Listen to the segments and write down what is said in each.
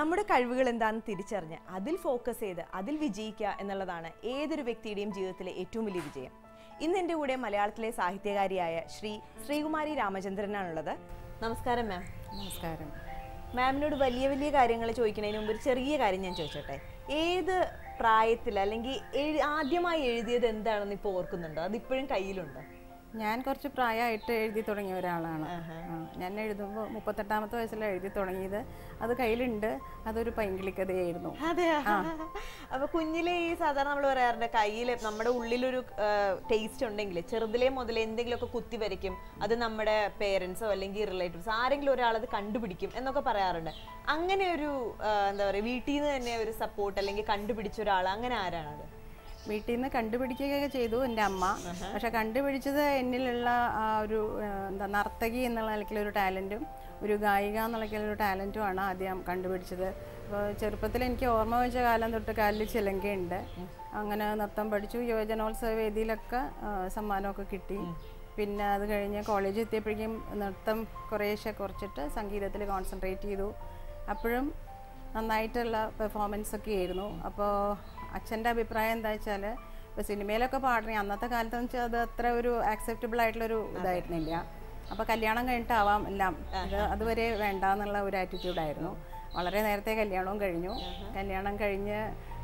നമ്മുടെ കഴിവുകൾ എന്താണെന്ന് തിരിച്ചറിഞ്ഞ് അതിൽ ഫോക്കസ് ചെയ്ത് അതിൽ വിജയിക്കുക എന്നുള്ളതാണ് ഏതൊരു വ്യക്തിയുടെയും ജീവിതത്തിലെ ഏറ്റവും വലിയ വിജയം ഇന്ന് എൻ്റെ കൂടെ മലയാളത്തിലെ സാഹിത്യകാരിയായ ശ്രീ ശ്രീകുമാരി രാമചന്ദ്രനാണുള്ളത് നമസ്കാരം മാം നമസ്കാരം മാമിനോട് വലിയ വലിയ കാര്യങ്ങൾ ചോദിക്കുന്നതിന് മുമ്പ് ഒരു ചെറിയ കാര്യം ഞാൻ ചോദിച്ചോട്ടെ ഏത് പ്രായത്തിൽ അല്ലെങ്കിൽ എഴു- ആദ്യമായി എഴുതിയത് എന്താണെന്ന് ഇപ്പോൾ ഓർക്കുന്നുണ്ടോ അതിപ്പോഴും കയ്യിലുണ്ടോ ഞാൻ കുറച്ച് പ്രായമായിട്ട് എഴുതി തുടങ്ങിയ ഒരാളാണ് ആ, ഞാൻ എഴുതുമ്പോൾ മുപ്പത്തെട്ടാമത്തെ വയസ്സിലാണ് എഴുതി തുടങ്ങിയത് അത് കയ്യിലുണ്ട് അതൊരു പൈങ്കിളിക്കഥയായിരുന്നു അതെയോ അപ്പൊ കുഞ്ഞിലെ ഈ സാധാരണ നമ്മൾ പറയാറുണ്ട് കയ്യിൽ നമ്മുടെ ഉള്ളിലൊരു ടേസ്റ്റ് ഉണ്ടെങ്കിൽ ചെറുതിലേ മുതൽ എന്തെങ്കിലുമൊക്കെ കുത്തി വരയ്ക്കും അത് നമ്മുടെ പേരൻസോ അല്ലെങ്കിൽ റിലേറ്റീവ്സ് ആരെങ്കിലും ഒരാൾ അത് കണ്ടുപിടിക്കും എന്നൊക്കെ പറയാറുണ്ട് അങ്ങനെ ഒരു ആ, എന്താ പറയുക വീട്ടിൽ നിന്ന് തന്നെ ഒരു സപ്പോർട്ട് അല്ലെങ്കിൽ കണ്ടുപിടിച്ച ഒരാൾ അങ്ങനെ ആരാണത് വീട്ടിൽ നിന്ന് കണ്ടുപിടിക്കുകയൊക്കെ ചെയ്തു എൻ്റെ അമ്മ പക്ഷെ കണ്ടുപിടിച്ചത് എന്നിലുള്ള ആ ഒരു ആ, എന്താ നർത്തകി എന്നുള്ള നിലയ്ക്കുള്ള ഒരു ടാലൻറ്റും ഒരു ഗായിക എന്നുള്ള ഒരു ടാലൻറ്റുമാണ് ആദ്യം കണ്ടുപിടിച്ചത് അപ്പോൾ ചെറുപ്പത്തിൽ എനിക്ക് ഓർമ്മ വെച്ച കാലം തൊട്ട് കാലിൽ ചിലങ്കയുണ്ട് അങ്ങനെ നൃത്തം പഠിച്ചു യുവജനോത്സവ വേദിയിലൊക്കെ ആ, സമ്മാനമൊക്കെ കിട്ടി പിന്നെ അത് കഴിഞ്ഞ് കോളേജിൽ എത്തിയപ്പോഴേക്കും നൃത്തം കുറേശ്ശെ കുറച്ചിട്ട് സംഗീതത്തിൽ കോൺസെൻട്രേറ്റ് ചെയ്തു അപ്പോഴും നന്നായിട്ടുള്ള പെർഫോമൻസ് ഒക്കെ ആയിരുന്നു അപ്പോൾ അച്ഛൻ്റെ അഭിപ്രായം എന്താ വെച്ചാൽ ഇപ്പോൾ സിനിമയിലൊക്കെ പാടണേ അന്നത്തെ കാലത്ത് വെച്ചാൽ അത് അത്ര ഒരു ആക്സെപ്റ്റബിൾ ആയിട്ടുള്ളൊരു ഇതായിരുന്നില്ല അപ്പോൾ കല്യാണം കഴിഞ്ഞിട്ടാവാം എല്ലാം ഇത് അതുവരെ വേണ്ട എന്നുള്ള ഒരു ആറ്റിറ്റ്യൂഡായിരുന്നു വളരെ നേരത്തെ കല്യാണവും കഴിഞ്ഞു കല്യാണം കഴിഞ്ഞ്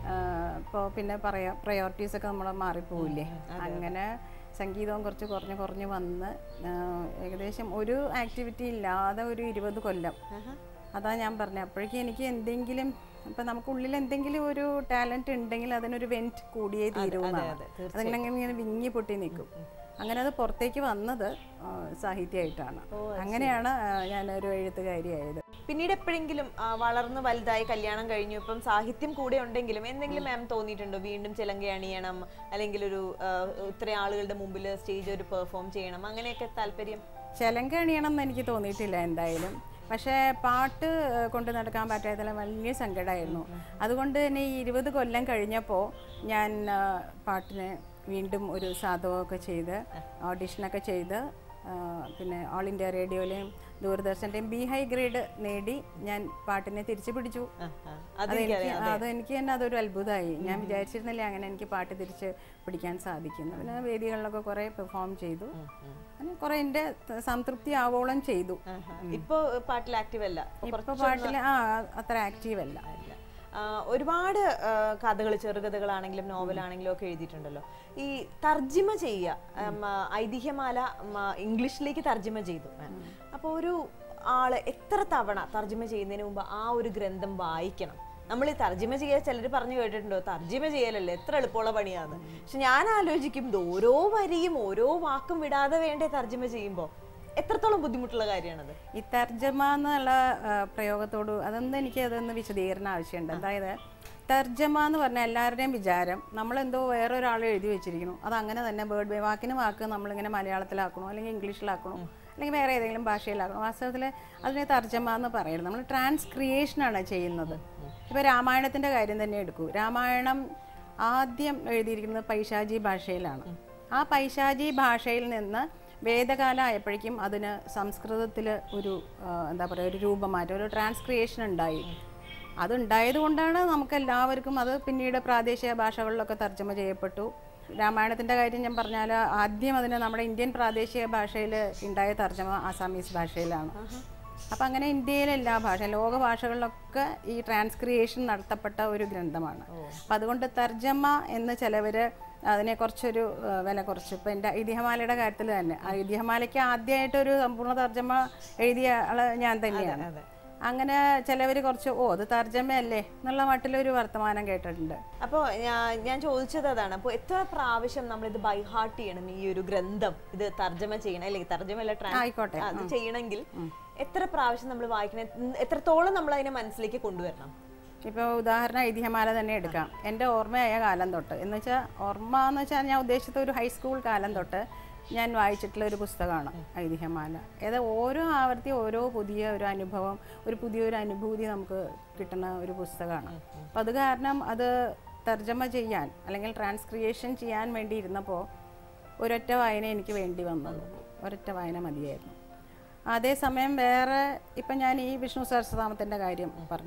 ഇപ്പോൾ പിന്നെ പറയാ പ്രയോറിറ്റീസ് ഒക്കെ നമ്മൾ മാറിപ്പോവില്ലേ അങ്ങനെ സംഗീതവും കുറച്ച് കുറഞ്ഞ് കുറഞ്ഞ് വന്ന് ആ, ഏകദേശം ഒരു ആക്ടിവിറ്റി ഇല്ലാതെ ഒരു ഇരുപത് കൊല്ലം അതാ ഞാൻ പറഞ്ഞത് അപ്പോഴേക്കും എനിക്ക് എന്തെങ്കിലും ഇപ്പം നമുക്ക് ഉള്ളിൽ എന്തെങ്കിലും ഒരു ടാലൻറ്റ് ഉണ്ടെങ്കിൽ അതിനൊരു വെൻറ്റ് കൂടിയേ തീരുമെന്നാണ് അതിങ്ങനെ ഇങ്ങനെ ഇങ്ങനെ വിങ്ങി പൊട്ടി നിൽക്കും അങ്ങനെ അത് പുറത്തേക്ക് വന്നത് ആ, സാഹിത്യമായിട്ടാണ് അങ്ങനെയാണ് ആ, ഞാനൊരു എഴുത്തുകാരിയായത് പിന്നീട് എപ്പോഴെങ്കിലും ആ, വളർന്ന് വലുതായി കല്യാണം കഴിഞ്ഞു ഇപ്പം സാഹിത്യം കൂടെ ഉണ്ടെങ്കിലും എന്തെങ്കിലും മാം തോന്നിയിട്ടുണ്ടോ വീണ്ടും ചിലങ്ക അണിയണം അല്ലെങ്കിൽ ഒരു ആ, ഇത്രയും ആളുകളുടെ മുമ്പിൽ സ്റ്റേജ് ഒരു പെർഫോം ചെയ്യണം അങ്ങനെയൊക്കെ താല്പര്യം ചിലങ്ക അണിയണം എന്ന് എനിക്ക് തോന്നിയിട്ടില്ല എന്തായാലും പക്ഷേ പാട്ട് ഏഹ്, കൊണ്ട് നടക്കാൻ പറ്റാത്തതിൽ വലിയ സങ്കടമായിരുന്നു അതുകൊണ്ട് തന്നെ ഈ ഇരുപത് കൊല്ലം കഴിഞ്ഞപ്പോൾ ഞാൻ ആ, പാട്ടിന് വീണ്ടും ഒരു സാധകമൊക്കെ ചെയ്ത് ഓഡിഷനൊക്കെ ചെയ്ത് ആ, പിന്നെ ഓൾ ഇന്ത്യ റേഡിയോയിലെയും ദൂരദർശൻ്റെയും ബി ഹൈ ഗ്രേഡ് നേടി ഞാൻ പാട്ടിനെ തിരിച്ചു പിടിച്ചു ആ, ആ. അതെനിക്ക് അതെനിക്ക് തന്നെ അതൊരു അത്ഭുതമായി ഞാൻ വിചാരിച്ചിരുന്നില്ല അങ്ങനെ എനിക്ക് പാട്ട് തിരിച്ച് പിടിക്കാൻ സാധിക്കുന്നു പിന്നെ വേദികളിലൊക്കെ കുറേ പെർഫോം ചെയ്തു അങ്ങനെ കുറേ എൻ്റെ സംതൃപ്തി ആവോളം ചെയ്തു ആഹാ. ഇപ്പൊ പാട്ടിൽ ആക്റ്റീവ് അല്ല ഇപ്പൊ ഇപ്പൊ പാട്ടിൽ ആ അത്ര ആക്റ്റീവ് അല്ല ഇല്ല. ആ, ഒരുപാട് കഥകൾ ചെറുകഥകളാണെങ്കിലും നോവലാണെങ്കിലും ഒക്കെ എഴുതിയിട്ടുണ്ടല്ലോ ഈ തർജിമ ചെയ്യുക ഉം, ആ, ഐതിഹ്യമാല ഉം, ആ, ഇംഗ്ലീഷിലേക്ക് തർജിമ ചെയ്തു അപ്പോൾ ഒരു ആള് എത്ര തവണ തർജിമ ചെയ്യുന്നതിന് മുമ്പ് ആ ഒരു ഗ്രന്ഥം വായിക്കണം നമ്മൾ ഈ തർജിമ ചെയ്യാൻ ചിലർ പറഞ്ഞു കേട്ടിട്ടുണ്ടോ തർജിമ ചെയ്യലല്ലേ എത്ര എളുപ്പമുള്ള പണിയാണ് പക്ഷെ ഞാൻ ആലോചിക്കും ഇത് ഓരോ വരിയും ഓരോ വാക്കും വിടാതെ വേണ്ടേ തർജിമ ചെയ്യുമ്പോൾ എത്രത്തോളം ബുദ്ധിമുട്ടുള്ള കാര്യമാണത് ഈ തർജ്ജമ എന്നുള്ള ആ, പ്രയോഗത്തോട് അതൊന്നും എനിക്ക് അതൊന്ന് വിശദീകരണം ആവശ്യമുണ്ട് അതായത് തർജ്ജമ എന്ന് പറഞ്ഞാൽ എല്ലാവരുടെയും വിചാരം നമ്മളെന്തോ വേറൊരാൾ എഴുതി വെച്ചിരിക്കുന്നു അത് അങ്ങനെ തന്നെ വേർഡ് വാക്കിന് വാക്ക് നമ്മളിങ്ങനെ മലയാളത്തിലാക്കണോ അല്ലെങ്കിൽ ഇംഗ്ലീഷിലാക്കണോ അല്ലെങ്കിൽ വേറെ ഏതെങ്കിലും ഭാഷയിലാക്കണോ വാസ്തവത്തിൽ അതിനെ തർജ്ജമ എന്ന് പറയുന്നത് നമ്മൾ ട്രാൻസ്ക്രിയേഷനാണ് ചെയ്യുന്നത് ഇപ്പോൾ രാമായണത്തിൻ്റെ കാര്യം തന്നെ എടുക്കൂ രാമായണം ആദ്യം എഴുതിയിരിക്കുന്നത് പൈശാചി ഭാഷയിലാണ് ആ പൈശാചി ഭാഷയിൽ നിന്ന് വേദകാലം ആയപ്പോഴേക്കും അതിന് സംസ്കൃതത്തിൽ ഒരു ആ, എന്താ പറയുക ഒരു രൂപമാറ്റം ഒരു ട്രാൻസ്ക്രിയേഷൻ ഉണ്ടായി അതുണ്ടായത് കൊണ്ടാണ് നമുക്ക് എല്ലാവർക്കും അത് പിന്നീട് പ്രാദേശിക ഭാഷകളിലൊക്കെ തർജ്ജമ ചെയ്യപ്പെട്ടു രാമായണത്തിൻ്റെ കാര്യം ഞാൻ പറഞ്ഞാൽ ആദ്യം അതിന് നമ്മുടെ ഇന്ത്യൻ പ്രാദേശിക ഭാഷയിൽ ഉണ്ടായ തർജ്ജമ ആസാമീസ് ഭാഷയിലാണ് അപ്പം അങ്ങനെ ഇന്ത്യയിലെ എല്ലാ ഭാഷ ലോക ഭാഷകളിലൊക്കെ ഈ ട്രാൻസ്ക്രിയേഷൻ നടത്തപ്പെട്ട ഒരു ഗ്രന്ഥമാണ് അപ്പം അതുകൊണ്ട് തർജ്ജമ എന്ന് ചിലവർ അതിനെ കുറച്ചൊരു ആ, വില കുറച്ചു ഇപ്പം എൻ്റെ ഐതിഹ്യമാലയുടെ കാര്യത്തിൽ തന്നെ ആ ഐതിഹ്യമാലയ്ക്ക് ആദ്യമായിട്ടൊരു സമ്പൂർണ്ണ തർജ്ജമ എഴുതിയ ആള് ഞാൻ തന്നെയാണ് അങ്ങനെ ചിലവർ കുറച്ച് ഓ അത് തർജ്ജമയല്ലേ എന്നുള്ള മട്ടിലൊരു വർത്തമാനം കേട്ടിട്ടുണ്ട് അപ്പോൾ ഞാൻ ഞാൻ ചോദിച്ചത് അതാണ് അപ്പോൾ എത്ര പ്രാവശ്യം നമ്മൾ ഇത് ബൈ ഹാർട്ട് ചെയ്യണം ഈ ഒരു ഗ്രന്ഥം ഇത് തർജ്ജമ ചെയ്യണം അല്ലെങ്കിൽ തർജ്ജമ അല്ല ട്രാൻസ് ആയിക്കോട്ടെ അത് ചെയ്യണമെങ്കിൽ എത്ര പ്രാവശ്യം നമ്മൾ വായിക്കണം ഉം, എത്രത്തോളം നമ്മൾ അതിനെ മനസ്സിലേക്ക് കൊണ്ടുവരണം ഇപ്പോൾ ഉദാഹരണം ഐതിഹ്യമാല തന്നെ എടുക്കാം എൻ്റെ ഓർമ്മയായ കാലം തൊട്ട് എന്ന് വെച്ചാൽ ഓർമ്മ എന്ന് വെച്ചാൽ ഞാൻ ഉദ്ദേശിച്ച ഒരു ഹൈസ്കൂൾ കാലം തൊട്ട് ഞാൻ വായിച്ചിട്ടുള്ള ഒരു പുസ്തകമാണ് ഐതിഹ്യമാല ഏത് ഓരോ ആവർത്തി ഓരോ പുതിയ ഒരു അനുഭവം ഒരു പുതിയൊരു അനുഭൂതി നമുക്ക് കിട്ടുന്ന ഒരു പുസ്തകമാണ് അപ്പം അത് കാരണം അത് തർജ്ജമ ചെയ്യാൻ അല്ലെങ്കിൽ ട്രാൻസ്ക്രിയേഷൻ ചെയ്യാൻ വേണ്ടി ഇരുന്നപ്പോൾ ഒരൊറ്റ വായന എനിക്ക് വേണ്ടി വന്നുള്ളൂ ഒരൊറ്റ വായന മതിയായിരുന്നു അതേസമയം വേറെ ഇപ്പം ഞാൻ ഈ വിഷ്ണു സഹസ്രനാമത്തിൻ്റെ കാര്യം പറഞ്ഞു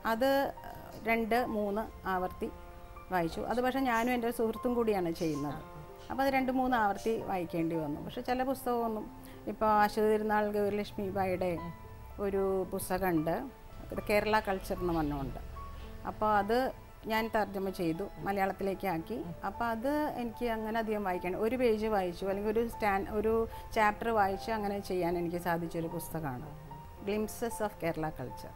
അത് രണ്ട് മൂന്ന് ആവർത്തി വായിച്ചു അത് പക്ഷേ ഞാനും എൻ്റെ സുഹൃത്തും കൂടിയാണ് ചെയ്യുന്നത് അപ്പോൾ അത് രണ്ട് മൂന്ന് ആവർത്തി വായിക്കേണ്ടി വന്നു പക്ഷെ ചില പുസ്തകമൊന്നും ഇപ്പോൾ അശ്വതി തിരുനാൾ ഗൗരിലക്ഷ്മി ബായിയുടെ ഒരു പുസ്തകമുണ്ട് ഇത് കേരള കൾച്ചർ എന്ന് പറഞ്ഞുകൊണ്ട് അപ്പോൾ അത് ഞാൻ തർജ്ജമ ചെയ്തു മലയാളത്തിലേക്ക് ആക്കി അപ്പോൾ അത് എനിക്ക് അങ്ങനെ അധികം വായിക്കാൻ ഒരു പേജ് വായിച്ചു അല്ലെങ്കിൽ ഒരു സ്റ്റാൻ ഒരു ചാപ്റ്റർ വായിച്ച് അങ്ങനെ ചെയ്യാൻ എനിക്ക് സാധിച്ചൊരു പുസ്തകമാണ് ഗ്ലിംസസ് ഓഫ് കേരള കൾച്ചർ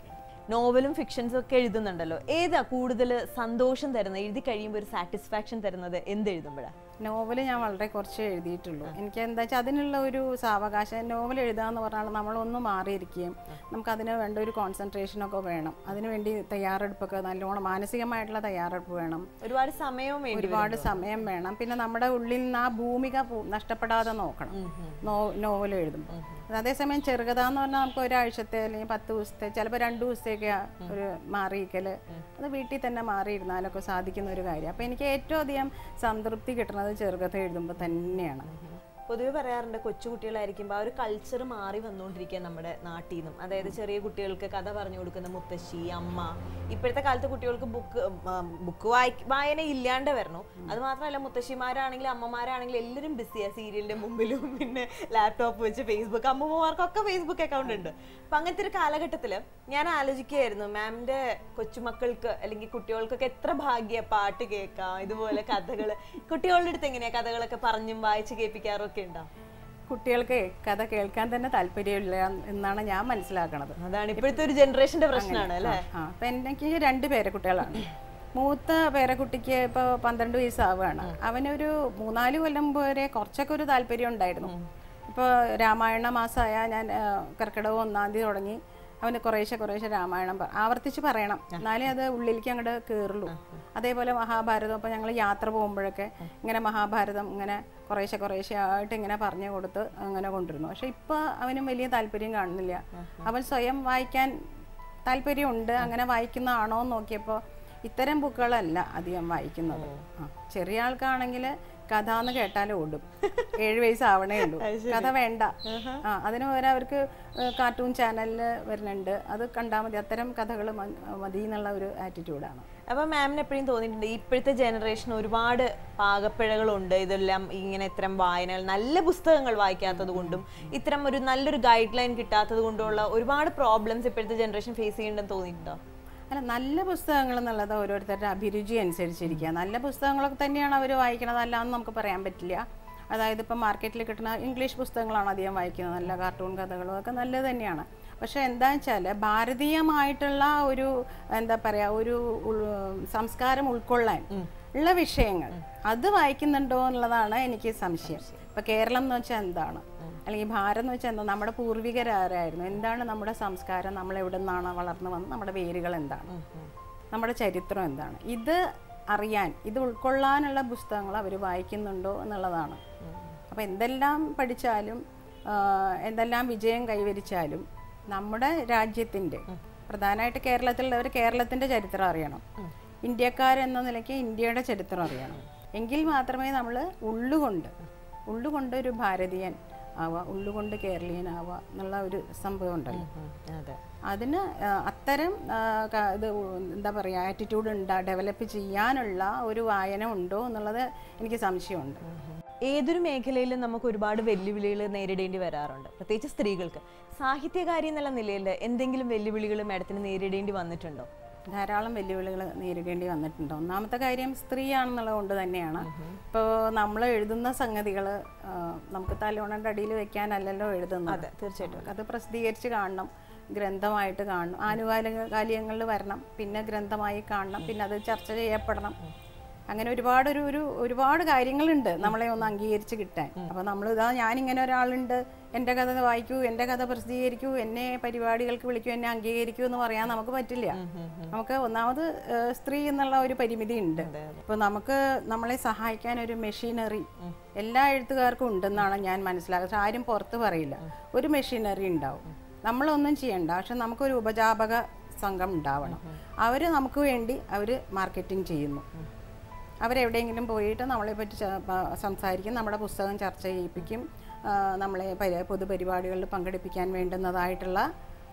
നോവലും ഫിക്ഷൻസും ഒക്കെ എഴുതുന്നുണ്ടല്ലോ ഏതാ കൂടുതൽ സന്തോഷം തരുന്നത് എഴുതി കഴിയുമ്പോൾ ഒരു സാറ്റിസ്ഫാക്ഷൻ തരുന്നത് എന്ത് എഴുതുമ്പോഴാണ് നോവൽ ഞാൻ വളരെ കുറച്ച് എഴുതിയിട്ടുള്ളൂ എനിക്ക് എന്താ വെച്ചാൽ അതിനുള്ള ഒരു സാവകാശം നോവൽ എഴുതുക എന്ന് പറഞ്ഞാൽ നമ്മളൊന്ന് മാറിയിരിക്കുകയും നമുക്ക് അതിന് വേണ്ട ഒരു കോൺസെൻട്രേഷനൊക്കെ വേണം അതിന് വേണ്ടി തയ്യാറെടുപ്പൊക്കെ നല്ലോണം മാനസികമായിട്ടുള്ള തയ്യാറെടുപ്പ് വേണം ഒരുപാട് സമയവും വേണ്ടി ഒരുപാട് സമയം വേണം പിന്നെ നമ്മുടെ ഉള്ളിൽ നിന്ന് ആ ഭൂമിക പോ- നഷ്ടപ്പെടാതെ നോക്കണം നോ നോവൽ എഴുതുമ്പോൾ അതേസമയം ചെറുകഥ എന്ന് പറഞ്ഞാൽ നമുക്ക് ഒരാഴ്ചത്തെ അല്ലെങ്കിൽ പത്ത് ദിവസത്തെ ചിലപ്പോൾ രണ്ട് ദിവസത്തേക്ക് ഒരു മാറിയിരിക്കൽ അത് വീട്ടിൽ തന്നെ മാറിയിരുന്നാലൊക്കെ സാധിക്കുന്ന ഒരു കാര്യം അപ്പോൾ എനിക്ക് ഏറ്റവും അധികം സംതൃപ്തി കിട്ടുന്നത് ചെറുകഥ എഴുതുമ്പോൾ തന്നെയാണ് പൊതുവെ പറയാറുണ്ട് കൊച്ചുകുട്ടികളായിരിക്കുമ്പോൾ ആ ഒരു കൾച്ചർ മാറി വന്നുകൊണ്ടിരിക്കുക നമ്മുടെ നാട്ടിൽ നിന്നും അതായത് ചെറിയ കുട്ടികൾക്ക് കഥ പറഞ്ഞു കൊടുക്കുന്ന മുത്തശ്ശി അമ്മ ഇപ്പോഴത്തെ കാലത്ത് കുട്ടികൾക്ക് ബുക്ക് ബുക്ക് വായി വായന ഇല്ലാണ്ട് വരണു അത് മാത്രമല്ല മുത്തശ്ശിമാരാണെങ്കിലും അമ്മമാരാണെങ്കിലും എല്ലാവരും ബിസിയാ സീരിയലിന്റെ മുമ്പിലും പിന്നെ ലാപ്ടോപ്പ് വെച്ച് ഫേസ്ബുക്ക് അമ്മമാർക്കൊക്കെ ഫേസ്ബുക്ക് അക്കൗണ്ട് ഉണ്ട് അപ്പൊ അങ്ങനത്തെ ഒരു കാലഘട്ടത്തിൽ ഞാൻ ആലോചിക്കുകയായിരുന്നു മാമിന്റെ കൊച്ചുമക്കൾക്ക് അല്ലെങ്കിൽ കുട്ടികൾക്കൊക്കെ എത്ര ഭാഗ്യ പാട്ട് കേൾക്കാം ഇതുപോലെ കഥകൾ കുട്ടികളുടെ അടുത്ത് എങ്ങനെയാ കഥകളൊക്കെ പറഞ്ഞും വായിച്ച് കേൾപ്പിക്കാറൊക്കെ ഉണ്ടോ കുട്ടികൾക്ക് കഥ കേൾക്കാൻ തന്നെ താല്പര്യമില്ല എന്നാണ് ഞാൻ മനസ്സിലാക്കണത് അതാണ് ഇപ്പോഴത്തെ ഒരു ജനറേഷന്റെ പ്രശ്നമാണ് അല്ലേ ആ അപ്പം എനിക്ക് രണ്ട് പേരക്കുട്ടികളാണ് മൂത്ത പേരക്കുട്ടിക്ക് ഇപ്പോൾ പന്ത്രണ്ട് വയസ്സാവുകയാണ് അവനൊരു മൂന്നാല് കൊല്ലം വരെ കുറച്ചൊക്കെ ഒരു താല്പര്യം ഉണ്ടായിരുന്നു ഇപ്പോൾ രാമായണ മാസമായ ഞാൻ ആ, കർക്കിടകം ഒന്നാം തീയതി തുടങ്ങി അവന് കുറേശ്ശെ കുറേശ്ശെ രാമായണം പ- ആവർത്തിച്ച് പറയണം എന്നാലേ അത് ഉള്ളിലേക്ക് അങ്ങോട്ട് കയറുള്ളൂ അതേപോലെ മഹാഭാരതം ഇപ്പോൾ ഞങ്ങൾ യാത്ര പോകുമ്പോഴൊക്കെ ഇങ്ങനെ മഹാഭാരതം ഇങ്ങനെ കുറേശ്ശെ കുറേശ്ശെ ആയിട്ട് ഇങ്ങനെ പറഞ്ഞു കൊടുത്ത് അങ്ങനെ കൊണ്ടിരുന്നു പക്ഷെ ഇപ്പോൾ അവനും വലിയ താല്പര്യം കാണുന്നില്ല അവൻ സ്വയം വായിക്കാൻ താല്പര്യമുണ്ട് അങ്ങനെ വായിക്കുന്നതാണോ എന്ന് നോക്കിയപ്പോൾ ഇത്തരം ബുക്കുകളല്ല അധികം വായിക്കുന്നത് ആ ചെറിയ ആൾക്കാണെങ്കിൽ കഥ എന്ന് കേട്ടാൽ ഓടും ഏഴ് വയസ്സാവണേ ഉള്ളൂ കഥ വേണ്ട ആ അതിന് പകരം അവർക്ക് കാർട്ടൂൺ ചാനലിൽ വരുന്നുണ്ട് അത് കണ്ടാൽ മതി അത്തരം കഥകൾ മതി എന്നുള്ള ഒരു ആറ്റിറ്റ്യൂഡാണ് അപ്പൊ മാമിന് എപ്പോഴും തോന്നിയിട്ടുണ്ട് ഇപ്പോഴത്തെ ജനറേഷൻ ഒരുപാട് പാകപ്പിഴകളുണ്ട് ഇതെല്ലാം ഇങ്ങനെ ഇത്തരം വായനകൾ നല്ല പുസ്തകങ്ങൾ വായിക്കാത്തത് കൊണ്ടും ഇത്തരം ഒരു നല്ലൊരു ഗൈഡ് ലൈൻ കിട്ടാത്തത് കൊണ്ടുള്ള ഒരുപാട് പ്രോബ്ലംസ് ഇപ്പോഴത്തെ ജനറേഷൻ ഫേസ് ചെയ്യേണ്ടെന്ന് തോന്നിയിട്ടുണ്ടോ അല്ല നല്ല പുസ്തകങ്ങൾ എന്നുള്ളത് ഓരോരുത്തരുടെ അഭിരുചി അനുസരിച്ചിരിക്കുക നല്ല പുസ്തകങ്ങളൊക്കെ തന്നെയാണ് അവർ വായിക്കണത് അല്ലാന്ന് നമുക്ക് പറയാൻ പറ്റില്ല അതായത് ഇപ്പം മാർക്കറ്റിൽ കിട്ടുന്ന ഇംഗ്ലീഷ് പുസ്തകങ്ങളാണ് അധികം വായിക്കുന്നത് നല്ല കാർട്ടൂൺ കഥകളും ഒക്കെ നല്ലത് തന്നെയാണ് പക്ഷേ എന്താ വെച്ചാൽ ഭാരതീയമായിട്ടുള്ള ഒരു എന്താ പറയുക ഒരു ഉൾ- സംസ്കാരം ഉൾക്കൊള്ളാൻ ഉള്ള വിഷയങ്ങൾ അത് വായിക്കുന്നുണ്ടോ എന്നുള്ളതാണ് എനിക്ക് സംശയം ഇപ്പം കേരളം എന്ന് വെച്ചാൽ എന്താണ് അല്ലെങ്കിൽ ഭാരതം എന്ന് വെച്ചാൽ എന്താ നമ്മുടെ പൂർവികരാരായിരുന്നു എന്താണ് നമ്മുടെ സംസ്കാരം നമ്മൾ എവിടെ നിന്നാണ് വളർന്നു വന്നത് നമ്മുടെ വേരുകൾ എന്താണ് നമ്മുടെ ചരിത്രം എന്താണ് ഇത് അറിയാൻ ഇത് ഉൾക്കൊള്ളാനുള്ള പുസ്തകങ്ങൾ അവർ വായിക്കുന്നുണ്ടോ എന്നുള്ളതാണ് അപ്പോൾ എന്തെല്ലാം പഠിച്ചാലും ആ, എന്തെല്ലാം വിജയം കൈവരിച്ചാലും നമ്മുടെ രാജ്യത്തിൻ്റെ പ്രധാനമായിട്ട് കേരളത്തിലുള്ളവർ കേരളത്തിൻ്റെ ചരിത്രം അറിയണം ഇന്ത്യക്കാരെന്ന നിലയ്ക്ക് ഇന്ത്യയുടെ ചരിത്രം അറിയണം എങ്കിൽ മാത്രമേ നമ്മൾ ഉള്ളുകൊണ്ട് ഉള്ളുകൊണ്ട് ഒരു ഭാരതീയൻ ആവുക ഉള്ളുകൊണ്ട് കേരളീയനാവുക എന്നുള്ള ഒരു സംഭവം ഉണ്ടല്ലോ അതെ അതിന് ആ, അത്തരം ആ, ക- ഇത് എന്താ പറയുക ആറ്റിറ്റ്യൂഡ് ഉണ്ടാ ഡെവലപ്പ് ചെയ്യാനുള്ള ഒരു വായന ഉണ്ടോ എന്നുള്ളത് എനിക്ക് സംശയമുണ്ട് ഏതൊരു മേഖലയിലും നമുക്ക് ഒരുപാട് വെല്ലുവിളികൾ നേരിടേണ്ടി വരാറുണ്ട് പ്രത്യേകിച്ച് സ്ത്രീകൾക്ക് സാഹിത്യകാരി എന്നുള്ള നിലയിൽ എന്തെങ്കിലും വെല്ലുവിളികൾ മാഡത്തിന് നേരിടേണ്ടി വന്നിട്ടുണ്ടോ ധാരാളം വെല്ലുവിളികൾ നേരിടേണ്ടി വന്നിട്ടുണ്ട് ഒന്നാമത്തെ കാര്യം സ്ത്രീയാണെന്നുള്ളത് കൊണ്ട് തന്നെയാണ് ഇപ്പോൾ നമ്മൾ എഴുതുന്ന സംഗതികൾ നമുക്ക് തലോണയുടെ അടിയിൽ വെക്കാനല്ലല്ലോ എഴുതുന്നത് അതെ തീർച്ചയായിട്ടും അത് പ്രസിദ്ധീകരിച്ച് കാണണം ഗ്രന്ഥമായിട്ട് കാണണം ആനുകാലികങ്ങളിൽ വരണം പിന്നെ ഗ്രന്ഥമായി കാണണം പിന്നെ അത് ചർച്ച ചെയ്യപ്പെടണം അങ്ങനെ ഒരുപാട് ഒരു ഒരു ഒരുപാട് കാര്യങ്ങളുണ്ട് നമ്മളെ ഒന്ന് അംഗീകരിച്ച് കിട്ടാൻ അപ്പോൾ നമ്മൾ ഇതാ ഞാനിങ്ങനെ ഒരാളുണ്ട് എൻ്റെ കഥ വായിക്കൂ എൻ്റെ കഥ പ്രസിദ്ധീകരിക്കൂ എന്നെ പരിപാടികൾക്ക് വിളിക്കൂ എന്നെ അംഗീകരിക്കൂ എന്ന് പറയാൻ നമുക്ക് പറ്റില്ല നമുക്ക് ഒന്നാമത് ഏഹ്, സ്ത്രീ എന്നുള്ള ഒരു പരിമിതി ഉണ്ട് ഇപ്പോൾ നമുക്ക് നമ്മളെ സഹായിക്കാൻ ഒരു മെഷീനറി എല്ലാ എഴുത്തുകാർക്കും ഉണ്ടെന്നാണ് ഞാൻ മനസ്സിലാക്കുന്നത് പക്ഷെ ആരും പുറത്ത് പറയില്ല ഒരു മെഷീനറി ഉണ്ടാവും നമ്മളൊന്നും ചെയ്യണ്ട പക്ഷെ നമുക്കൊരു ഉപജാപക സംഘം ഉണ്ടാവണം അവർ നമുക്ക് വേണ്ടി അവർ മാർക്കറ്റിംഗ് ചെയ്യുന്നു അവരെവിടെയെങ്കിലും പോയിട്ട് നമ്മളെ പറ്റി ച- പ- സംസാരിക്കും നമ്മുടെ പുസ്തകം ചർച്ച ചെയ്യിപ്പിക്കും ആ, നമ്മളെ പരി- പൊതുപരിപാടികളിൽ പങ്കെടുപ്പിക്കാൻ വേണ്ടുന്നതായിട്ടുള്ള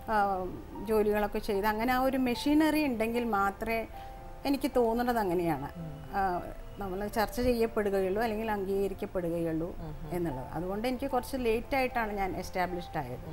ആ, ജോലികളൊക്കെ ചെയ്ത് അങ്ങനെ ആ ഒരു മെഷീനറി ഉണ്ടെങ്കിൽ മാത്രമേ എനിക്ക് തോന്നുന്നത് അങ്ങനെയാണ് നമ്മൾ ചർച്ച ചെയ്യപ്പെടുകയുള്ളൂ അല്ലെങ്കിൽ അംഗീകരിക്കപ്പെടുകയുള്ളൂ എന്നുള്ളത് അതുകൊണ്ട് എനിക്ക് കുറച്ച് ലേറ്റ് ആയിട്ടാണ് ഞാൻ എസ്റ്റാബ്ലിഷ്ഡ് ആയത്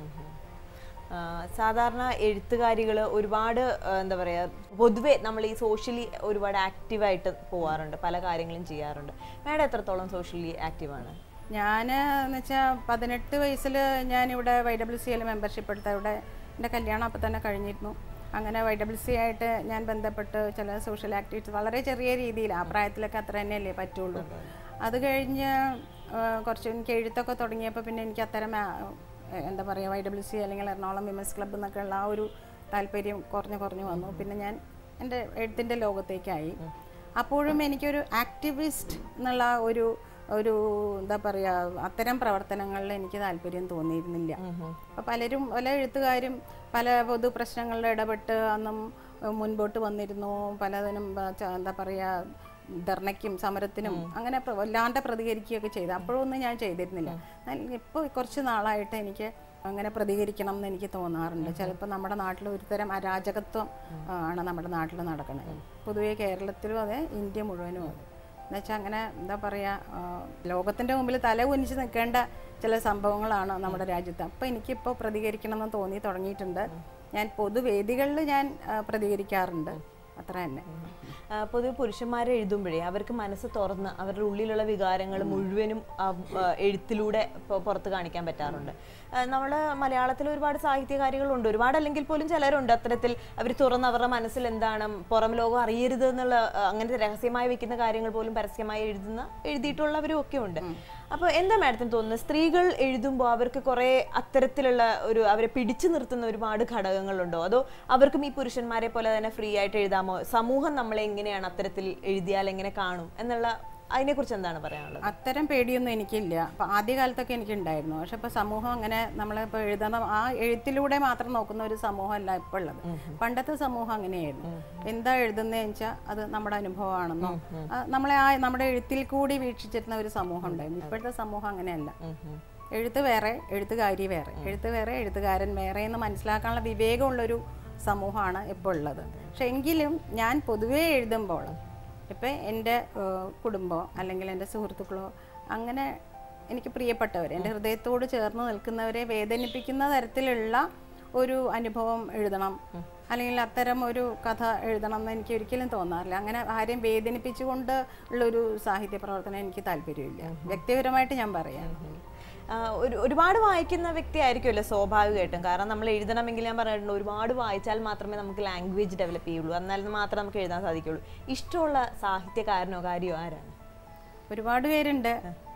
ആ, സാധാരണ എഴുത്തുകാരികൾ ഒരുപാട് ആ, എന്താ പറയുക പൊതുവെ നമ്മൾ ഈ സോഷ്യലി ഒരുപാട് ആക്റ്റീവായിട്ട് പോവാറുണ്ട് പല കാര്യങ്ങളും ചെയ്യാറുണ്ട് മാഡം എത്രത്തോളം സോഷ്യലി ആക്റ്റീവാണ് ഞാൻ എന്ന് വെച്ചാൽ പതിനെട്ട് വയസ്സിൽ ഞാനിവിടെ Y W C L membership എടുത്ത ഇവിടെ എൻ്റെ കല്യാണം അപ്പം തന്നെ കഴിഞ്ഞിരുന്നു അങ്ങനെ വൈ ഡബ്ല്യു സി ആയിട്ട് ഞാൻ ബന്ധപ്പെട്ട് ചില സോഷ്യൽ ആക്ടിവിറ്റീസ് വളരെ ചെറിയ രീതിയിൽ ആ പ്രായത്തിലൊക്കെ അത്ര തന്നെയല്ലേ പറ്റുള്ളൂ അത് കഴിഞ്ഞ് ആ, കുറച്ച് എനിക്ക് എഴുത്തൊക്കെ തുടങ്ങിയപ്പോൾ പിന്നെ എനിക്ക് അത്തരം ആ, എന്താ പറയുക വൈ ഡബ്ല്യു സി അല്ലെങ്കിൽ എറണാകുളം വിമൻസ് ക്ലബ്ബ് എന്നൊക്കെ ഉള്ള ആ ഒരു താല്പര്യം കുറഞ്ഞു കുറഞ്ഞു വന്നു പിന്നെ ഞാൻ എൻ്റെ എഴുത്തിൻ്റെ ലോകത്തേക്കായി അപ്പോഴും എനിക്കൊരു ആക്ടിവിസ്റ്റ് എന്നുള്ള ഒരു ഒരു എന്താ പറയുക അത്തരം പ്രവർത്തനങ്ങളിൽ എനിക്ക് താല്പര്യം തോന്നിയിരുന്നില്ല അപ്പോൾ പലരും പല എഴുത്തുകാരും പല പൊതു പ്രശ്നങ്ങളിൽ ഇടപെട്ട് അന്നും ഏഹ്, മുൻപോട്ട് വന്നിരുന്നു പലതിനും ആ, ച- എന്താ പറയുക ധർണയ്ക്കും സമരത്തിനും അങ്ങനെ പ്ര- വല്ലാണ്ട് പ്രതികരിക്കുകയൊക്കെ ചെയ്തു അപ്പോഴൊന്നും ഞാൻ ചെയ്തിരുന്നില്ല എന്നാൽ ഇപ്പോൾ കുറച്ച് നാളായിട്ട് എനിക്ക് അങ്ങനെ പ്രതികരിക്കണം എന്ന് എനിക്ക് തോന്നാറുണ്ട് ചിലപ്പോൾ നമ്മുടെ നാട്ടിൽ ഒരുതരം അരാജകത്വം ആ, ആണ് നമ്മുടെ നാട്ടിൽ നടക്കുന്നത് പൊതുവെ കേരളത്തിലും അതെ ഇന്ത്യ മുഴുവനും അതെ എന്നുവെച്ചാൽ അങ്ങനെ എന്താ പറയുക ലോകത്തിൻ്റെ മുമ്പിൽ തല കുനിച്ച് നിൽക്കേണ്ട ചില സംഭവങ്ങളാണ് നമ്മുടെ രാജ്യത്ത് അപ്പോൾ എനിക്കിപ്പോൾ പ്രതികരിക്കണം എന്ന് തോന്നി തുടങ്ങിയിട്ടുണ്ട് ഞാൻ പൊതുവേദികളിൽ ഞാൻ ആ, പ്രതികരിക്കാറുണ്ട് അത്ര തന്നെ ആ, പൊതുവെ പുരുഷന്മാരെ എഴുതുമ്പോഴേ അവർക്ക് മനസ്സ് തുറന്ന് അവരുടെ ഉള്ളിലുള്ള വികാരങ്ങൾ മുഴുവനും ആ, ആ, എഴുത്തിലൂടെ പൊ- പുറത്ത് കാണിക്കാൻ പറ്റാറുണ്ട് നമ്മൾ മലയാളത്തിൽ ഒരുപാട് സാഹിത്യകാരികളുണ്ട് ഒരുപാട് അല്ലെങ്കിൽ പോലും ചിലരുണ്ട് അത്തരത്തിൽ അവർ തുറന്ന് അവരുടെ മനസ്സിൽ എന്താണ് പുറം ലോകം അറിയരുത് എന്നുള്ള ആ, അങ്ങനത്തെ രഹസ്യമായി വെക്കുന്ന കാര്യങ്ങൾ പോലും പരസ്യമായി എഴുതുന്ന എഴുതിയിട്ടുള്ളവരും ഒക്കെ ഉണ്ട് അപ്പോൾ എന്താ മാഡത്തിന് തോന്നുന്നത് സ്ത്രീകൾ എഴുതുമ്പോൾ അവർക്ക് കുറേ അത്തരത്തിലുള്ള ഒരു അവരെ പിടിച്ചു നിർത്തുന്ന ഒരുപാട് ഘടകങ്ങളുണ്ടോ അതോ അവർക്കും ഈ പുരുഷന്മാരെ പോലെ തന്നെ ഫ്രീ ആയിട്ട് എഴുതാമോ സമൂഹം നമ്മളെ എങ്ങനെയാണ് അത്തരത്തിൽ എഴുതിയാൽ എങ്ങനെ കാണും എന്നുള്ള അതിനെക്കുറിച്ച് എന്താണ് പറയാനുള്ളത് അത്തരം പേടിയൊന്നും എനിക്കില്ല അപ്പം ആദ്യകാലത്തൊക്കെ എനിക്കുണ്ടായിരുന്നു പക്ഷെ ഇപ്പോൾ സമൂഹം അങ്ങനെ നമ്മളിപ്പോൾ എഴുതുന്ന ആ എഴുത്തിലൂടെ മാത്രം നോക്കുന്ന ഒരു സമൂഹമല്ല ഇപ്പോൾ ഉള്ളത് പണ്ടത്തെ സമൂഹം അങ്ങനെയായിരുന്നു എന്താ എഴുതുന്നതെന്ന് വെച്ചാൽ അത് നമ്മുടെ അനുഭവമാണെന്നോ ആ, നമ്മളെ ആ നമ്മുടെ എഴുത്തിൽ കൂടി വീക്ഷിച്ചിരുന്ന ഒരു സമൂഹം ഉണ്ടായിരുന്നു ഇപ്പോഴത്തെ സമൂഹം അങ്ങനെയല്ല എഴുത്ത് വേറെ എഴുത്തുകാരി വേറെ എഴുത്ത് വേറെ എഴുത്തുകാരൻ വേറെ എന്ന് മനസ്സിലാക്കാനുള്ള വിവേകമുള്ളൊരു സമൂഹമാണ് ഇപ്പോൾ ഉള്ളത് പക്ഷെ എങ്കിലും ഞാൻ പൊതുവേ എഴുതുമ്പോൾ ഇപ്പം എൻ്റെ ഏഹ്, കുടുംബമോ അല്ലെങ്കിൽ എൻ്റെ സുഹൃത്തുക്കളോ അങ്ങനെ എനിക്ക് പ്രിയപ്പെട്ടവർ എൻ്റെ ഹൃദയത്തോട് ചേർന്ന് നിൽക്കുന്നവരെ വേദനിപ്പിക്കുന്ന തരത്തിലുള്ള ഒരു അനുഭവം എഴുതണം അല്ലെങ്കിൽ അത്തരം ഒരു കഥ എഴുതണം എന്ന് എനിക്ക് ഒരിക്കലും തോന്നാറില്ല അങ്ങനെ ആരെയും വേദനിപ്പിച്ചുകൊണ്ട് ഉള്ളൊരു സാഹിത്യ പ്രവർത്തനം എനിക്ക് താല്പര്യമില്ല വ്യക്തിപരമായിട്ട് ഞാൻ പറയാം ആ, ഒരു ഒരുപാട് വായിക്കുന്ന വ്യക്തി ആയിരിക്കുമല്ലോ സ്വാഭാവികമായിട്ടും കാരണം നമ്മൾ എഴുതണമെങ്കിൽ ഞാൻ പറഞ്ഞിട്ടുണ്ട് ഒരുപാട് വായിച്ചാൽ മാത്രമേ നമുക്ക് ലാംഗ്വേജ് ഡെവലപ്പ് ചെയ്യുള്ളൂ എന്നാൽ മാത്രമേ നമുക്ക് എഴുതാൻ സാധിക്കുള്ളൂ ഇഷ്ടമുള്ള സാഹിത്യകാരനോ കാര്യമോ ആരാണ് ഒരുപാട് പേരുണ്ട്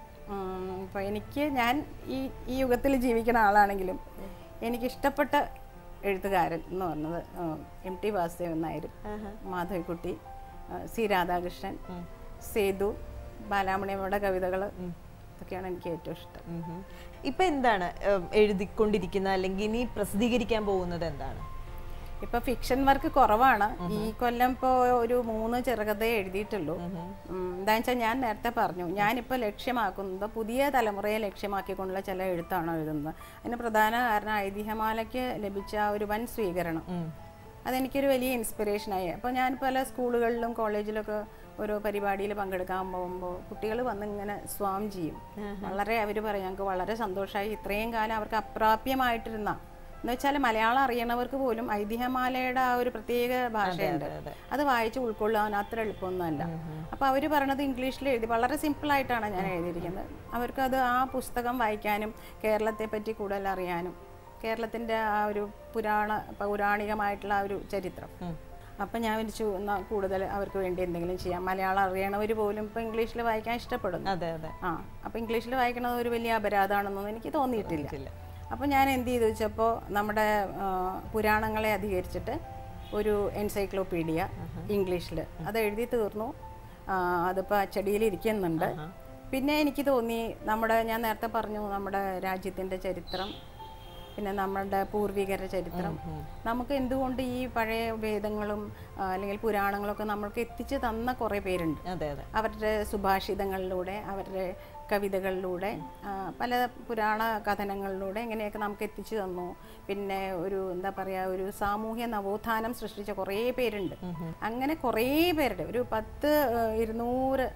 ഇപ്പോൾ എനിക്ക് ഞാൻ ഈ ഈ യുഗത്തിൽ ജീവിക്കുന്ന ആളാണെങ്കിലും എനിക്കിഷ്ടപ്പെട്ട എഴുത്തുകാരൻ എന്ന് പറഞ്ഞത് എം ടി വാസുദേവൻ നായർ മാധവിക്കുട്ടി ആ, സി രാധാകൃഷ്ണൻ സേതു ബാലാമണിയമ്മയുടെ കവിതകൾ ഇതൊക്കെയാണ് എനിക്ക് ഏറ്റവും ഇഷ്ടം ഉം. ഇപ്പൊ എന്താണ് ഉം, എഴുതിക്കൊണ്ടിരിക്കുന്ന അല്ലെങ്കിൽ ഇനി പ്രസിദ്ധീകരിക്കാൻ പോകുന്നത് എന്താണ് ഇപ്പൊ ഫിക്ഷൻ വർക്ക് കുറവാണ് ഈ കൊല്ലം ഇപ്പോൾ ഒരു മൂന്ന് ചെറുകഥയെ എഴുതിയിട്ടുള്ളൂ എന്താ വെച്ചാൽ ഞാൻ നേരത്തെ പറഞ്ഞു ഞാനിപ്പോൾ ലക്ഷ്യമാക്കുന്നത് പുതിയ തലമുറയെ ലക്ഷ്യമാക്കിക്കൊണ്ടുള്ള ചില എഴുത്താണ് എഴുതുന്നത് അതിന് പ്രധാന കാരണം ഐതിഹ്യമാലയ്ക്ക് ലഭിച്ച ഒരു വൻ സ്വീകരണം അതെനിക്കൊരു വലിയ ഇൻസ്പിറേഷനായി അപ്പോൾ ഞാൻ പല സ്കൂളുകളിലും കോളേജിലൊക്കെ ഓരോ പരിപാടിയിൽ പങ്കെടുക്കാൻ പോകുമ്പോൾ കുട്ടികൾ വന്ന് ഇങ്ങനെ സ്വാം ചെയ്യും വളരെ അവർ പറയും ഞങ്ങൾക്ക് വളരെ സന്തോഷമായി ഇത്രയും കാലം അവർക്ക് അപ്രാപ്യമായിട്ടിരുന്ന എന്ന് വെച്ചാൽ മലയാളം അറിയണവർക്ക് പോലും ഐതിഹ്യമാലയുടെ ആ ഒരു പ്രത്യേക ഭാഷയുണ്ട് അത് വായിച്ച് ഉൾക്കൊള്ളാൻ അത്ര എളുപ്പമൊന്നുമല്ല അപ്പോൾ അവർ പറയണത് ഇംഗ്ലീഷിൽ എഴുതി വളരെ സിമ്പിളായിട്ടാണ് ഞാൻ എഴുതിയിരിക്കുന്നത് അവർക്കത് ആ പുസ്തകം വായിക്കാനും കേരളത്തെ പറ്റി കൂടുതൽ അറിയാനും കേരളത്തിൻ്റെ ആ ഒരു പുരാണ പൗരാണികമായിട്ടുള്ള ആ ഒരു ചരിത്രം അപ്പം ഞാൻ വിളിച്ചു എന്നാൽ കൂടുതൽ അവർക്ക് വേണ്ടി എന്തെങ്കിലും ചെയ്യാം മലയാളം അറിയണവർ പോലും ഇപ്പം ഇംഗ്ലീഷിൽ വായിക്കാൻ ഇഷ്ടപ്പെടുന്നു അതെ അതെ ആ അപ്പം ഇംഗ്ലീഷിൽ വായിക്കണത് ഒരു വലിയ അപരാധമാണെന്നൊന്നും എനിക്ക് തോന്നിയിട്ടില്ല ഇല്ല. അപ്പോൾ ഞാൻ എന്ത് ചെയ്തു വെച്ചപ്പോൾ നമ്മുടെ ആ, പുരാണങ്ങളെ അധികരിച്ചിട്ട് ഒരു എൻസൈക്ലോപീഡിയ ഇംഗ്ലീഷിൽ അത് എഴുതി തീർന്നു ആ, അതിപ്പോൾ അച്ചടിയിൽ ഇരിക്കുന്നുണ്ട് പിന്നെ എനിക്ക് തോന്നി നമ്മുടെ ഞാൻ നേരത്തെ പറഞ്ഞു നമ്മുടെ രാജ്യത്തിൻ്റെ ചരിത്രം പിന്നെ നമ്മളുടെ പൂർവികരുടെ ചരിത്രം നമുക്ക് എന്തുകൊണ്ട് ഈ പഴയ വേദങ്ങളും ആ, അല്ലെങ്കിൽ പുരാണങ്ങളൊക്കെ നമ്മൾക്ക് എത്തിച്ചു തന്ന കുറേ പേരുണ്ട് അതെ അതെ അവരുടെ സുഭാഷിതങ്ങളിലൂടെ അവരുടെ കവിതകളിലൂടെ ആ, പല പുരാണ കഥനങ്ങളിലൂടെ ഇങ്ങനെയൊക്കെ നമുക്ക് എത്തിച്ചു തന്നു പിന്നെ ഒരു എന്താ പറയുക ഒരു സാമൂഹ്യ നവോത്ഥാനം സൃഷ്ടിച്ച കുറേ പേരുണ്ട് അങ്ങനെ കുറേ പേരുടെ ഒരു പത്ത് ആ, ഇരുന്നൂറ്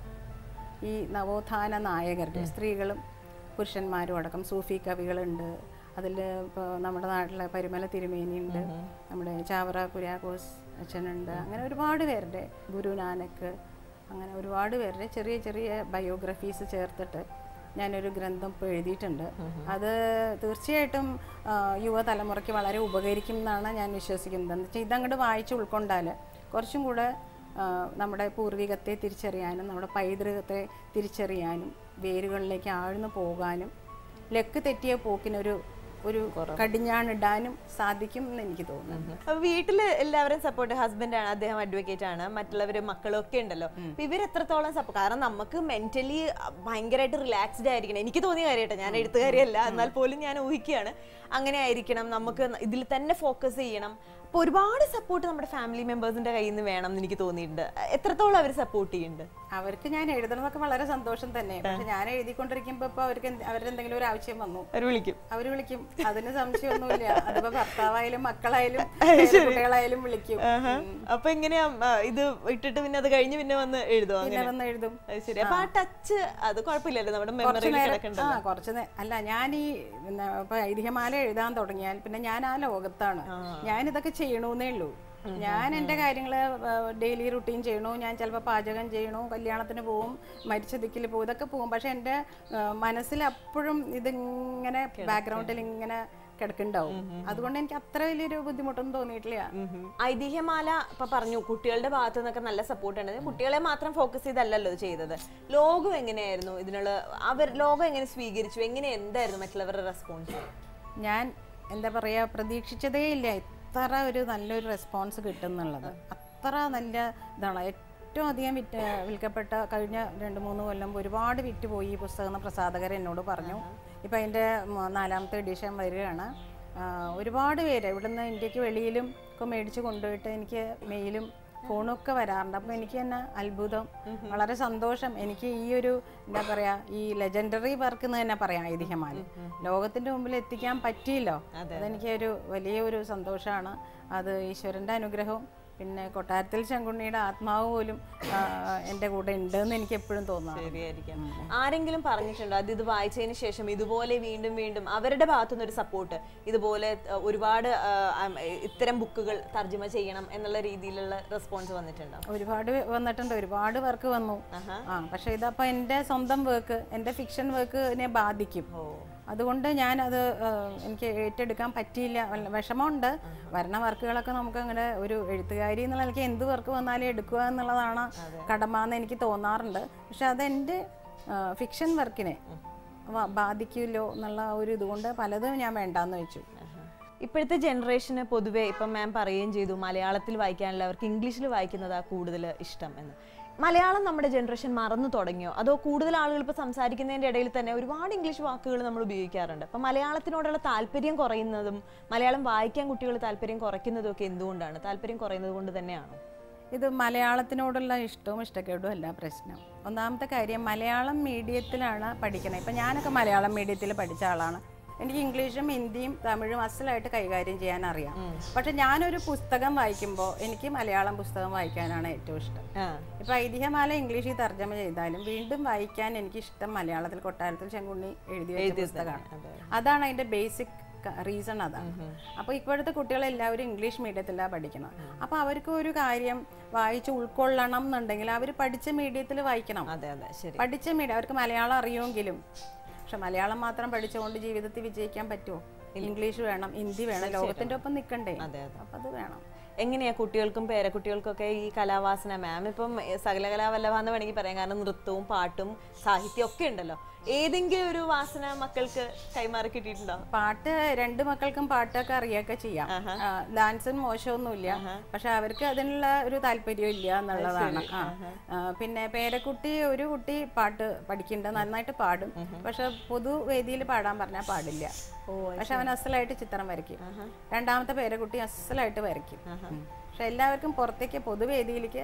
ഈ നവോത്ഥാന നായകരുടെ സ്ത്രീകളും പുരുഷന്മാരും അടക്കം സൂഫി കവികളുണ്ട് അതിൽ ഇപ്പോൾ നമ്മുടെ നാട്ടിലെ പരിമല തിരുമേനിയുണ്ട് നമ്മുടെ ചാവറ കുര്യാക്കോസ് അച്ഛനുണ്ട് അങ്ങനെ ഒരുപാട് പേരുടെ ഗുരു നാനക്ക് അങ്ങനെ ഒരുപാട് പേരുടെ ചെറിയ ചെറിയ ബയോഗ്രഫീസ് ചേർത്തിട്ട് ഞാനൊരു ഗ്രന്ഥം ഇപ്പോൾ എഴുതിയിട്ടുണ്ട് അത് തീർച്ചയായിട്ടും ആ, യുവതലമുറയ്ക്ക് വളരെ ഉപകരിക്കും എന്നാണ് ഞാൻ വിശ്വസിക്കുന്നത് എന്ന് വെച്ചാൽ ഇതങ്ങോട്ട് വായിച്ച് ഉൾക്കൊണ്ടാൽ കുറച്ചും കൂടെ ആ, നമ്മുടെ പൂർവികത്തെ തിരിച്ചറിയാനും നമ്മുടെ പൈതൃകത്തെ തിരിച്ചറിയാനും വേരുകളിലേക്ക് ആഴ്ന്നു പോകാനും ലക്ക് തെറ്റിയ പോക്കിനൊരു ഒരു കടിഞ്ഞാണിടാനും സാധിക്കും എന്ന് എനിക്ക് തോന്നുന്നു അപ്പൊ വീട്ടില് എല്ലാവരും സപ്പോർട്ട് ഹസ്ബൻഡ് ആണ് അദ്ദേഹം അഡ്വക്കേറ്റ് ആണ് മറ്റുള്ളവര് മക്കളും ഒക്കെ ഉണ്ടല്ലോ അപ്പൊ ഇവർ എത്രത്തോളം സപ്പോർട്ട് കാരണം നമുക്ക് മെന്റലി ഭയങ്കരമായിട്ട് റിലാക്സ്ഡ് ആയിരിക്കണം എനിക്ക് തോന്നിയ കാര്യമായിട്ട് ഞാൻ എഴുത്തുകാരിയല്ല എന്നാൽ പോലും ഞാൻ ഊഹിക്കുകയാണ് അങ്ങനെ ആയിരിക്കണം നമുക്ക് ഇതിൽ തന്നെ ഫോക്കസ് ചെയ്യണം അപ്പൊ ഒരുപാട് സപ്പോർട്ട് നമ്മുടെ ഫാമിലി മെമ്പേഴ്സിന്റെ കയ്യിൽ നിന്ന് വേണം എന്ന് എനിക്ക് തോന്നിയിട്ടുണ്ട് എത്രത്തോളം അവർ സപ്പോർട്ട് ചെയ്യുന്നുണ്ട് അവർക്ക് ഞാൻ എഴുതണതൊക്കെ വളരെ സന്തോഷം തന്നെ പക്ഷെ ഞാൻ എഴുതിക്കൊണ്ടിരിക്കുമ്പോൾ ഇപ്പോൾ അവർക്ക് എന്ത്- അവരുടെ എന്തെങ്കിലും ഒരു ആവശ്യം വന്നു അവർ വിളിക്കും അവർ വിളിക്കും അതിന് സംശയമൊന്നുമില്ല അതിപ്പോ ഭർത്താവായാലും മക്കളായാലും കുട്ടികളായാലും വിളിക്കും അപ്പൊ എങ്ങനെയാ ആ, ഇത് ഇട്ടിട്ട് പിന്നെ അത് കഴിഞ്ഞ് പിന്നെ വന്ന് എഴുതുമോ പിന്നെ വന്ന് എഴുതും അത് ശരി അപ്പൊ ആ ടച്ച് അത് കുഴപ്പമില്ലല്ലോ നമ്മുടെ കുറച്ച് മെമ്മറിയിൽ നേരം കിടക്കണ്ട ആ കുറച്ച് നേ- അല്ല ഞാൻ ഈ പിന്നെ ഇപ്പൊ ഐതിഹ്യമാല എഴുതാൻ തുടങ്ങിയാൽ പിന്നെ ഞാൻ ആ ലോകത്താണ് ഞാൻ ഇതൊക്കെ ചെയ്യണമെന്നേ ഉള്ളൂ ഞാൻ എൻ്റെ കാര്യങ്ങൾ ഡെയിലി റുട്ടീൻ ചെയ്യണു ഞാൻ ചിലപ്പോൾ പാചകം ചെയ്യണു കല്യാണത്തിന് പോവും മരിച്ച ദിക്കിൽ പോകും ഇതൊക്കെ പോകും പക്ഷെ എൻ്റെ മനസ്സിൽ അപ്പോഴും ഇതിങ്ങനെ ബാക്ക്ഗ്രൗണ്ടിൽ ഇങ്ങനെ കിടക്കുന്നുണ്ടാവും അതുകൊണ്ട് എനിക്ക് അത്ര വലിയൊരു ബുദ്ധിമുട്ടൊന്നും തോന്നിയിട്ടില്ല ഐതിഹ്യമാല ഇപ്പൊ പറഞ്ഞു കുട്ടികളുടെ ഭാഗത്തു നിന്നൊക്കെ നല്ല സപ്പോർട്ട് ഉണ്ട് കുട്ടികളെ മാത്രം ഫോക്കസ് ചെയ്തല്ലല്ലോ ഇത് ചെയ്തത് ലോകം എങ്ങനെയായിരുന്നു ഇതിനുള്ള അവർ ലോകം എങ്ങനെ സ്വീകരിച്ചു എങ്ങനെ എന്തായിരുന്നു മറ്റുള്ളവരുടെ റെസ്പോൺസ് ഞാൻ എന്താ പറയുക പ്രതീക്ഷിച്ചതേ ഇല്ല ഇത്ര ഒരു നല്ലൊരു റെസ്പോൺസ് കിട്ടുന്നുള്ളത് അത്ര നല്ല ഇതാണ് ഏറ്റവും അധികം വിറ്റ് വിൽക്കപ്പെട്ട കഴിഞ്ഞ രണ്ട് മൂന്ന് കൊല്ലം ഒരുപാട് വിറ്റ് പോയി ഈ പുസ്തകം എന്ന് പ്രസാധകർ എന്നോട് പറഞ്ഞു ഇപ്പം അതിൻ്റെ നാലാമത്തെ എഡിഷൻ വരികയാണ് ആ, ഒരുപാട് പേര് ഇവിടുന്ന് ഇന്ത്യക്ക് വെളിയിലും ഒക്കെ മേടിച്ച് കൊണ്ടുപോയിട്ട് എനിക്ക് മെയിലും ഫോണൊക്കെ വരാറുണ്ട് അപ്പോൾ എനിക്ക് തന്നെ അത്ഭുതം വളരെ സന്തോഷം എനിക്ക് ഈ ഒരു എന്താ പറയാ ഈ ലെജൻഡറി വർക്ക് എന്ന് തന്നെ പറയാം ഐതിഹ്യമാല ലോകത്തിന്റെ മുമ്പിൽ എത്തിക്കാൻ പറ്റിയില്ലോ അതെനിക്ക് ഒരു വലിയ ഒരു സന്തോഷമാണ് അത് ഈശ്വരന്റെ അനുഗ്രഹവും പിന്നെ കൊട്ടാരത്തിൽ ശങ്കുണ്ണിയുടെ ആത്മാവ് പോലും ആ, എൻ്റെ കൂടെ ഉണ്ടെന്ന് എനിക്ക് എപ്പോഴും തോന്നാറ് ശരിയായിരിക്കാം ആരെങ്കിലും പറഞ്ഞിട്ടുണ്ടോ അത് ഇത് വായിച്ചതിന് ശേഷം ഇതുപോലെ വീണ്ടും വീണ്ടും അവരുടെ ഭാഗത്തുനിന്ന് ഒരു സപ്പോർട്ട് ഇതുപോലെ അഹ്, ഒരുപാട് അഹ്, ആം, ഇത്തരം ബുക്കുകൾ തർജ്ജമ ചെയ്യണം എന്നുള്ള രീതിയിലുള്ള റെസ്പോൺസ് വന്നിട്ടുണ്ടോ ഒരുപാട് വന്നിട്ടുണ്ട് ഒരുപാട് വർക്ക് വന്നു ആ പക്ഷെ ഇതപ്പോൾ എൻ്റെ സ്വന്തം വർക്ക് എൻ്റെ ഫിക്ഷൻ വർക്കിനെ ബാധിക്കും അതുകൊണ്ട് ഞാൻ അത് എനിക്ക് ഏറ്റെടുക്കാൻ പറ്റിയില്ല വല്ല വിഷമമുണ്ട് വരണ വർക്കുകളൊക്കെ നമുക്ക് അങ്ങനെ ഒരു എഴുത്തുകാരി എന്നുള്ള നിലയ്ക്ക് എന്ത് വർക്ക് വന്നാലും എടുക്കുക എന്നുള്ളതാണ് കടമ എന്ന് എനിക്ക് തോന്നാറുണ്ട് പക്ഷെ അതെൻ്റെ ഫിക്ഷൻ വർക്കിനെ വ- ബാധിക്കുമല്ലോ എന്നുള്ള ഒരു ഇതുകൊണ്ട് പലതും ഞാൻ വേണ്ടാന്ന് വെച്ചു ഇപ്പോഴത്തെ ജനറേഷന് പൊതുവേ ഇപ്പം മാം പറയുകയും ചെയ്തു മലയാളത്തിൽ വായിക്കാനല്ല അവർക്ക് ഇംഗ്ലീഷിൽ വായിക്കുന്നതാ കൂടുതൽ ഇഷ്ടം എന്ന് മലയാളം നമ്മുടെ ജനറേഷൻ മറന്നു തുടങ്ങിയോ അതോ കൂടുതൽ ആളുകൾ ഇപ്പോൾ സംസാരിക്കുന്നതിൻ്റെ ഇടയിൽ തന്നെ ഒരുപാട് ഇംഗ്ലീഷ് വാക്കുകൾ നമ്മൾ ഉപയോഗിക്കാറുണ്ട് അപ്പം മലയാളത്തിനോടുള്ള താല്പര്യം കുറയുന്നതും മലയാളം വായിക്കാൻ കുട്ടികൾ താല്പര്യം കുറയ്ക്കുന്നതും ഒക്കെ എന്തുകൊണ്ടാണ് താല്പര്യം കുറയുന്നത് കൊണ്ട് തന്നെയാണോ ഇത് മലയാളത്തിനോടുള്ള ഇഷ്ടവും ഇഷ്ടക്കേടും അല്ല പ്രശ്നം ഒന്നാമത്തെ കാര്യം മലയാളം മീഡിയത്തിലാണ് പഠിക്കുന്നത് ഇപ്പം ഞാനൊക്കെ മലയാളം മീഡിയത്തിൽ പഠിച്ച ആളാണ് എനിക്ക് ഇംഗ്ലീഷും ഹിന്ദിയും തമിഴും അസലായിട്ട് കൈകാര്യം ചെയ്യാൻ അറിയാം പക്ഷെ ഞാനൊരു പുസ്തകം വായിക്കുമ്പോൾ എനിക്ക് മലയാളം പുസ്തകം വായിക്കാനാണ് ഏറ്റവും ഇഷ്ടം ആ ഇപ്പൊ ഐതിഹ്യമാല ഇംഗ്ലീഷിൽ തർജ്ജമ ചെയ്താലും വീണ്ടും വായിക്കാൻ എനിക്ക് ഇഷ്ടം മലയാളത്തിൽ കൊട്ടാരത്തിൽ ചെങ്കുണ്ണി എഴുതി വെച്ച പുസ്തകമാണ് അതാണ് അതിന്റെ ബേസിക് റീസൺ അതാണ് അപ്പോൾ ഇപ്പോഴത്തെ കുട്ടികളെല്ലാവരും ഇംഗ്ലീഷ് മീഡിയത്തിലാണ് പഠിക്കുന്നത് അപ്പോൾ അവർക്ക് ഒരു കാര്യം വായിച്ച് ഉൾക്കൊള്ളണം എന്നുണ്ടെങ്കിൽ അവർ പഠിച്ച മീഡിയത്തിൽ വായിക്കണം അതെ അതെ ശരി പഠിച്ച മീഡിയം അവർക്ക് മലയാളം അറിയുമെങ്കിലും പക്ഷെ മലയാളം മാത്രം പഠിച്ചുകൊണ്ട് ജീവിതത്തിൽ വിജയിക്കാൻ പറ്റുമോ ഇംഗ്ലീഷ് വേണം ഹിന്ദി വേണം ലോകത്തിന്റെ ഒപ്പം നിൽക്കണ്ടേ അതെ അതെ അപ്പം അത് വേണം എങ്ങനെയാ കുട്ടികൾക്കും പേരക്കുട്ടികൾക്കും ഒക്കെ ഈ കലാവാസന മാം ഇപ്പം എ, സകല കലാവല്ലഭ എന്ന് വേണമെങ്കിൽ പറയാം കാരണം നൃത്തവും പാട്ടും സാഹിത്യം ഒക്കെ ഉണ്ടല്ലോ ഏതെങ്കിലും ഒരു വാസന മക്കൾക്ക് കൈമാറി കിട്ടിയിട്ടുണ്ടോ പാട്ട് രണ്ട് മക്കൾക്കും പാട്ടൊക്കെ അറിയൊക്കെ ചെയ്യാം ആ, ഡാൻസും മോശമൊന്നുമില്ല പക്ഷെ അവർക്ക് അതിനുള്ള ഒരു താല്പര്യം ഇല്ല എന്നുള്ളതാണ് ആ ആ, പിന്നെ പേരക്കുട്ടി ഒരു കുട്ടി പാട്ട് പഠിക്കുന്നുണ്ട് നന്നായിട്ട് പാടും പക്ഷെ പൊതുവേദിയിൽ പാടാൻ പറഞ്ഞാൽ പാടില്ല പക്ഷെ അവൻ അസലായിട്ട് ചിത്രം വരയ്ക്കും രണ്ടാമത്തെ പേരക്കുട്ടി അസലായിട്ട് വരയ്ക്കും ഉം. പക്ഷെ എല്ലാവർക്കും പുറത്തേക്ക് പൊതുവേദിയിലേക്ക്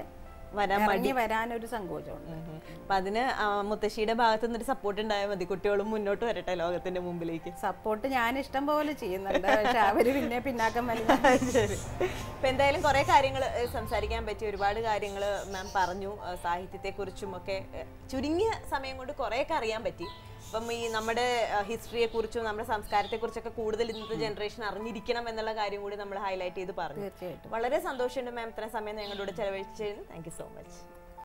വരാൻ ഇറങ്ങി വരാനൊരു സങ്കോചമുണ്ട് ഉം ഉം. അപ്പൊ അതിന് ആ, മുത്തശ്ശിയുടെ ഭാഗത്ത് നിന്നൊരു സപ്പോർട്ട് ഉണ്ടായാൽ മതി കുട്ടികളും മുന്നോട്ട് വരട്ടെ ലോകത്തിന്റെ മുമ്പിലേക്ക് സപ്പോർട്ട് ഞാൻ ഇഷ്ടം പോലെ ചെയ്യുന്നുണ്ട് പക്ഷെ അവര് പിന്നെ പിന്നാക്കം വലിയ ശരി ഇപ്പൊ എന്തായാലും കുറെ കാര്യങ്ങൾ സംസാരിക്കാൻ പറ്റി ഒരുപാട് കാര്യങ്ങൾ മാം പറഞ്ഞു സാഹിത്യത്തെ കുറിച്ചും ഒക്കെ ഏ, ചുരുങ്ങിയ സമയം കൊണ്ട് കുറെയൊക്കെ അറിയാൻ പറ്റി അപ്പം ഈ നമ്മുടെ ഹിസ്റ്ററിയെ കുറിച്ചും നമ്മുടെ സംസ്കാരത്തെ കുറിച്ചൊക്കെ കൂടുതൽ ഇന്നത്തെ ജനറേഷൻ അറിഞ്ഞിരിക്കണം എന്നുള്ള കാര്യം കൂടി നമ്മൾ ഹൈലൈറ്റ് ചെയ്ത് പറഞ്ഞു തീർച്ചയായിട്ടും വളരെ സന്തോഷമുണ്ട് മാം ഇത്രയും സമയം ഞങ്ങളോട് ചെലവഴിച്ചതിന് താങ്ക് യു സോ മച്ച്